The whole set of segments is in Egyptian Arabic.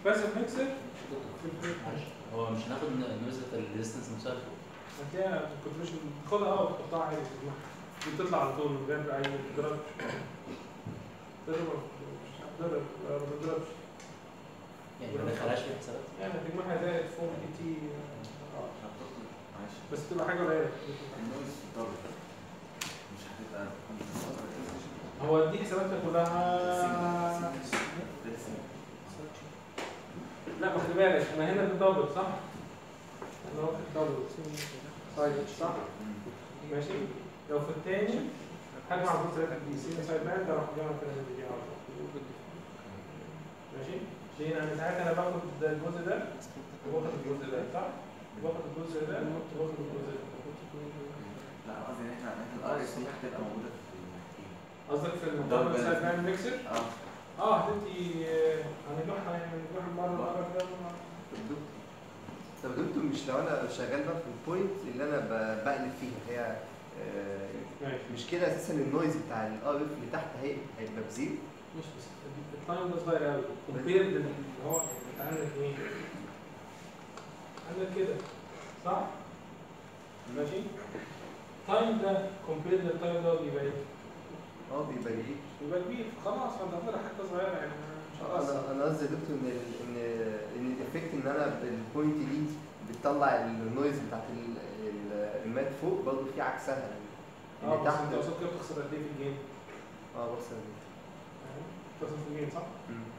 باسف ميكسر معلش هو مش هناخد نسبة الريزستنس نفسها لفوق هتلاقيها كنت مش خدها اه وتحطها عادي في المحل. دي بتطلع على طول من غير اي تضرب تضرب تضرب ما بتضربش يعني ما دخلهاش في الحسابات يعني تجمعها زائد فوق دي تي معلش بس تبقى حاجه قليله النويز ضرب مش هتبقى هو دي حساباتنا كلها لا ما خلي بالك انا هنا بالدبل صح؟ انا واخد دبل سايد صح؟ ماشي لو في التاني هجمع الجزء ثلاثة دي سين سايد باند ده راح جمع ثلاثة دي على طول ماشي؟ ليه؟ لأن ساعتها أنا باخد ده الجزء ده وباخد الجزء ده صح؟ باخد الجزء ده وباخد الجزء ده لا قصدي ان احنا ان الار اس دي هتبقى موجوده في المكان قصدك في دبل المدبل سايد باند ميكسر؟ اه اه هتدي هنجمعها يعني هنجمعها مرة مرة كده طب دكتور طب دكتور مش لو انا شغال بقى في البوينت اللي انا ب- بقلب فيها هي آه، ماشي مش كده اساسا النويز بتاع الار اف اللي تحت هي هيبقى بزيرو مش بس التايم ده صغير قوي كومبير اللي هو انت عندك ايه؟ عندك كده صح؟ ماشي؟ التايم ده كومبير للتايم ده بيبقى ايه؟ اه بيبقى كبير بيبقى كبير خلاص فانت هتقدر حاجه صغيره يعني مش هتأثر انا انا قصدي يا دكتور ان ال- ان ان الافكت ان انا البوينت دي بتطلع النويز بتاعت ال- ال- المات فوق برضه في عكسها يعني اه اللي بس تحت انت قصاد كده بتخسر قد ايه في الجيم؟ اه بص بتخسر في الجيم صح؟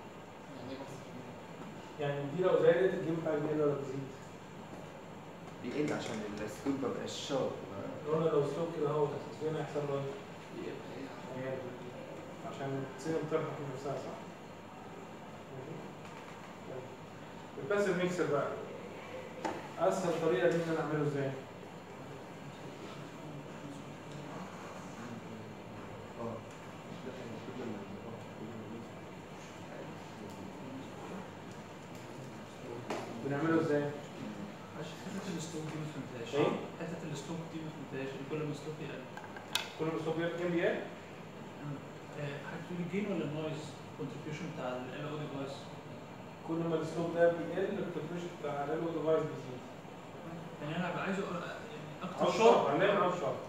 يعني دي لو زادت الجيم بتاع الجيم ولا بيزيد؟ بيقل عشان السكوت ما بقاش شارب قلنا لو سلوك كده اهو التصوير هيحصل له ايه؟ هيعدل. عشان السينما بتربح من نفسها صح؟ ماشي؟ طيب. الباسف ميكسر بقى اسهل طريقه دي ان انا اعمله ازاي؟ اه بنعمله ازاي؟ عشان حته الستوك دي ما فهمتهاش ايه؟ حته الستوك دي ما فهمتهاش كل ما الستوك يقل كل ما الصوت بيركب ام بي اي هتقول الجين ولا النويز كونتريبيوشن بتاع ال او ديفايس كل ما السلوك ده بيقل الكونتريبيوشن بتاع الريلو ديفايس بيزيد يعني انا هبقى عايزه أ- يعني اكتر عاوز شرط شرط هنعمل عاوز شرط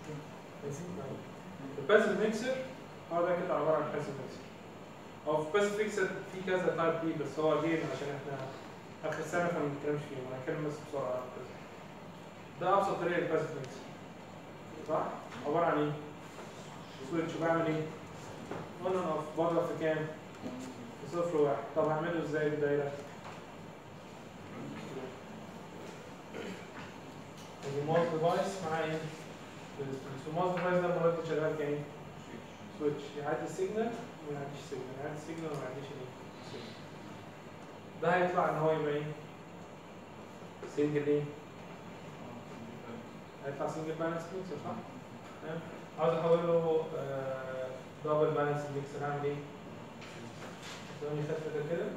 الباسف ميكسر هو ده كده عباره عن باسف ميكسر هو في باسف ميكسر في كذا تايب دي بس هو جيم عشان احنا اخر سنه فما بنتكلمش فيه انا هتكلم بس بسرعه بس. ده ابسط طريقه للباسف ميكسر صح؟ عباره عن ايه؟ سويتش بعمل ايه؟ اون اند اوف بضرب في كام؟ في صفر واحد طب هعمله ازاي بالدايره؟ الماوس ديفايس معاه ايه؟ الماوس ديفايس ده المره دي شغال كايه؟ سويتش يعدي السيجنال وما يعديش سيجنال يعدي السيجنال وما يعديش ايه؟ سيجنال ده هيطلع ان هو يبقى ايه؟ سنجل ايه؟ هيطلع سنجل بالانس ميكسر صح؟ تمام؟ عاوز احوله دبل بالانس ميكسر هعمل ايه؟ ثواني خفة كده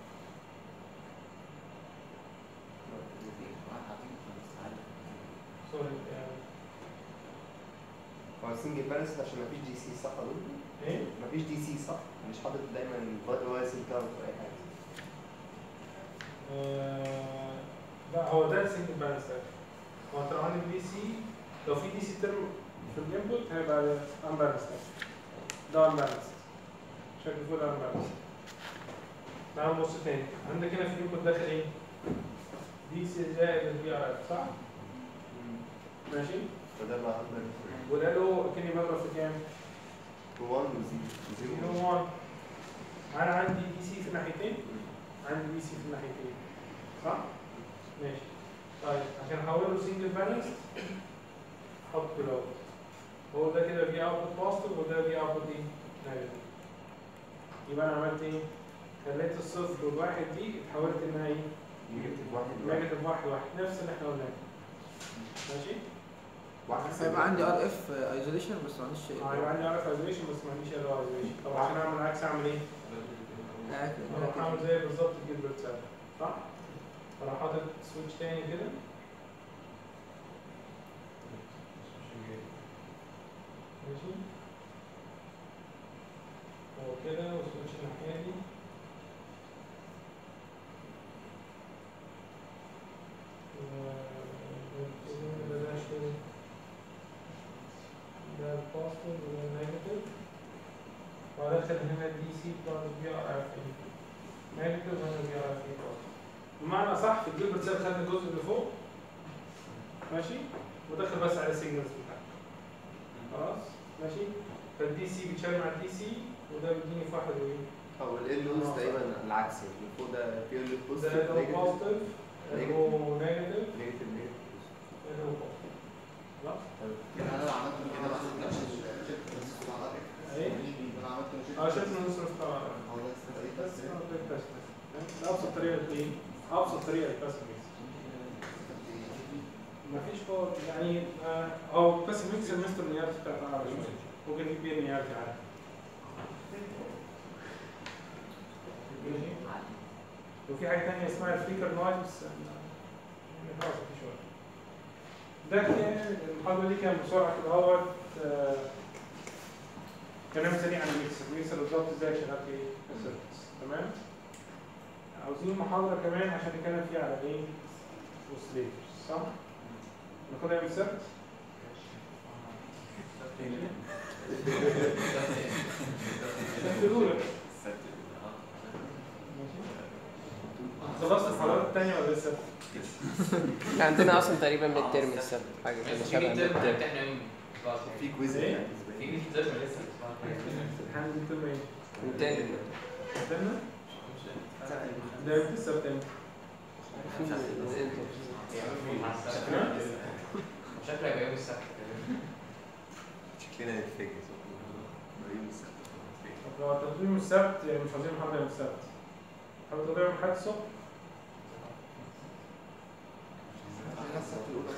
سوري يعني هو سنجل بالانس عشان مفيش دي سي صح ولا إيه؟ ايه؟ مفيش دي سي صح مش حاطط دايما واسم كارت ولا اي حاجه آه، لا هو ده السنجل بالانس ده هو انت لو عندك دي سي لو في دي سي ترم في الانبوت هيبقى امبالانس ده امبالانس شكل فول امبالانس تعال نبص تاني عندك هنا في الانبوت داخل ايه؟ دي سي زائد البي ار اف صح؟ ماشي؟ فده بقى اكبر وده له كاني بضرب في كام؟ 1 وزيرو زيرو 1 انا عندي دي سي في الناحيتين عندي دي سي في الناحيتين صح؟ ماشي طيب عشان احوله سنجل بالانس احط كده هو ده كده في اوتبوت بوزيتيف وده في اوتبوت ايه؟ نيجاتيف يبقى انا عملت ايه؟ خليت الصفر والواحد دي اتحولت انها ايه؟ نيجاتيف واحد واحد نيجاتيف واحد واحد نفس اللي احنا قلناه ماشي؟ واحد هيبقى عندي ار اف ايزوليشن بس ما عنديش اه يبقى عندي ار اف ايزوليشن بس ما عنديش ار ايزوليشن طب عشان اعمل العكس اعمل ايه؟ اروح اعمل زي بالظبط جيلبرت سالب صح؟ اروح حاطط سويتش تاني كده ماشي هو كده وسويتش الناحية دي صح في الجيلبرت سيل خدنا الجزء اللي فوق ماشي ودخل بس على السيجنالز بتاعته خلاص ماشي فالدي سي بيتشال مع الدي سي وده بيديني في واحد وايه او ال نودز تقريبا العكس اللي فوق ده بيقول لك بوزيتيف ده لو بوزيتيف لو نيجاتيف نيجاتيف نيجاتيف لو بوزيتيف خلاص يعني انا لو عملت كده باخد نفس الشيفت بس على الأرض. ايه انا عملت كده شيفت اه شفت نص نص طبعا هو ده السبب. بس بس بس ابسط طريقه ايه ابسط طريقه للباسيف مفيش فوق يعني آه، هو بس ميكس المستر نيارتي بتاعت اعلى شويه ممكن نجيب بيه نيارتي عادي ماشي وفي حاجه ثانيه اسمها الفليكر نويز بس يعني خلاص مفيش وقت ده كان المحاضره دي كان بسرعه كده اهوت آه، كلام سريع عن الميكسر الميكسر بالظبط ازاي شغال في ايه السيركتس تمام عاوزين محاضره كمان عشان نتكلم فيها على ايه اوسيليترز صح ناخدها يوم السبت السبت الاولى خلصت المحاضرات الثانيه ولا لسه؟ احنا عندنا اصلا تقريبا من الترم السبت حاجه كده شبه في من ترم الترم بتاعنا يوم في كويز إيه؟ يعني بالنسبة لي. في ترم لسه الامتحان دي بتبقى ايه؟ من تاني استنى ده يوم السبت امتى؟ شكله هيبقى يوم السبت شكلنا نتفاجئ يوم السبت طب لو هتاخدوه يوم السبت يعني مش عاوزين محاضره يوم السبت حاولوا تاخدوها يوم الاحد الصبح احنا السبت الأولى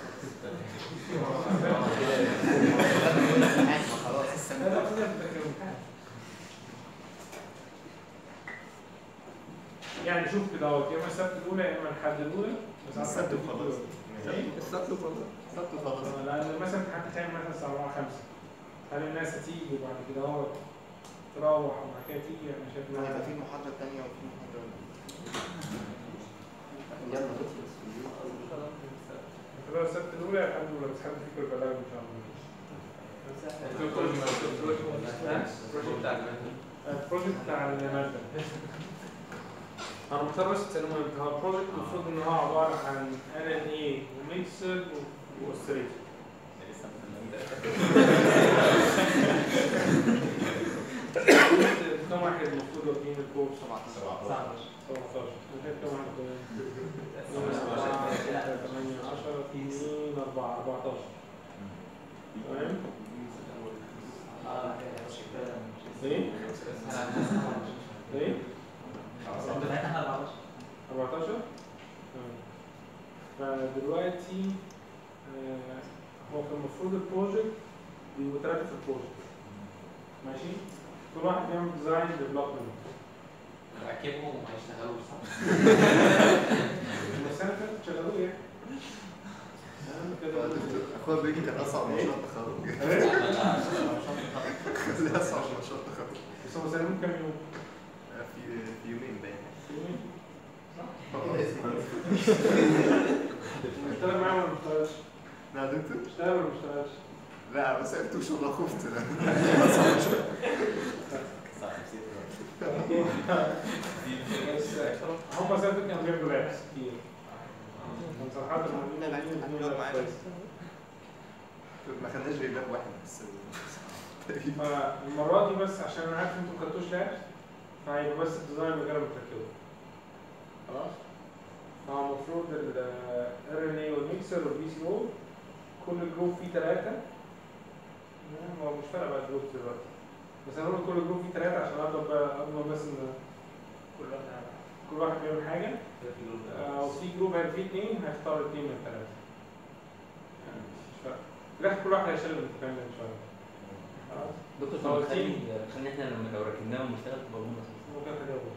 خلاص لا السنة لا خدها في آخر الامتحان. يعني شوف كده اهوت يا اما السبت الاولى يا اما الحد الاولى بس على السبت الحد وخلاص. إيه؟ السبت وخلاص السبت وخلاص آه، لان مثلا امتحان تتعمل مثلا الساعه 4 5 هل الناس هتيجي وبعد كده اهوت تروح وبعد كده تيجي انا شايف هيبقى انها في محاضرة تانية وفي محاضرة يلا ندخل تبقى السبت الاولى يا الحد الاولى بس حد فيكم يبقى لايف ان شاء الله البروجكت بتاع المادة انا مختار بس تسألوا مهم هو البروجكت المفروض ان هو عبارة عن ان ان اي وميكسر واوستريتور كم واحد المفروض واخدين الكورس 17 انا شايف كم واحد كمان 8 10 2 4 14 تمام ايه؟ ايه؟ 14 تمام. فدلوقتي آه، هو كان المفروض البروجكت بيبقوا ثلاثة في البروجكت ماشي؟ كل واحد بيعمل ديزاين ديفلوبمنت ركبهم وما يشتغلوش بس انا كنت شغالوه ايه؟ أهم كده اخويا بيجي كان اصعب مشروع تخرج خليه اصعب مشروع تخرج بس هو سلموه كام يوم؟ في في يومين باين يومين كده اسمه اشتغل معايا ولا ما اشتغلش؟ لا يا دكتور اشتغل ولا ما اشتغلش؟ لا ما سالتوش والله خفت انا بس هم ساعتها كانوا بيعملوا لابس كتير كان صراحة الموضوع كويس ما خدناش غير باب واحد بس فالمرة دي بس عشان انا عارف انتوا ما خدتوش لابس فهيبقى بس الديزاين وغيره متركبه خلاص؟ فهو المفروض ال ار ان اي والميكسر والبي سي او كل جروب فيه ثلاثة هو مش فارق بقى الجروب دلوقتي بس انا هقول كل جروب فيه ثلاثة عشان اضرب بقى اضمن بس ان كل واحد بيعمل حاجة آه، وفي جروب هيبقى فيه اثنين هيختار اثنين من الثلاثة يعني مش فارق في الاخر كل واحد هيشيل الامتحان ده ان شاء الله خلاص دكتور هو طب خلي التيم- خلي احنا لما لو ركبناه ونشتغل تبقى بونص ممكن تجاوب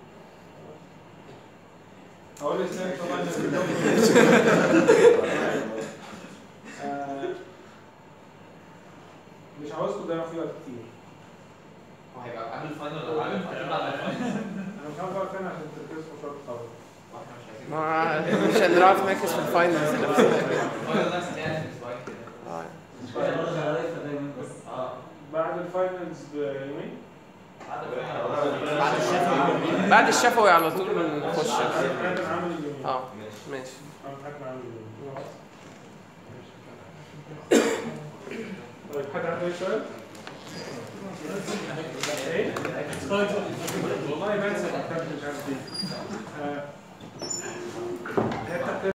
هقول لسه طبعا آه، مش عاوزكم تضيعوا فيه وقت كتير هو هيبقى قبل الفاينل ولا بعد الفاينل؟ بعد الفاينل انا مش عاوز اقعد تاني عشان تركزوا في مشروع التخرج واحنا مش عايزين ما مش هنعرف نركز في الفاينلز الفاينل ده سنة اسبوعين كده اه اه بعد الفاينلز بيومين بعد الفاينل بعد الشفوي على طول نخش بعد الفاينل عامل يومين اه ماشي ماشي انا حد عنده طيب حد عنده اي سؤال؟ ايه؟ والله بنسى الكتاب مش عارف ايه. آه،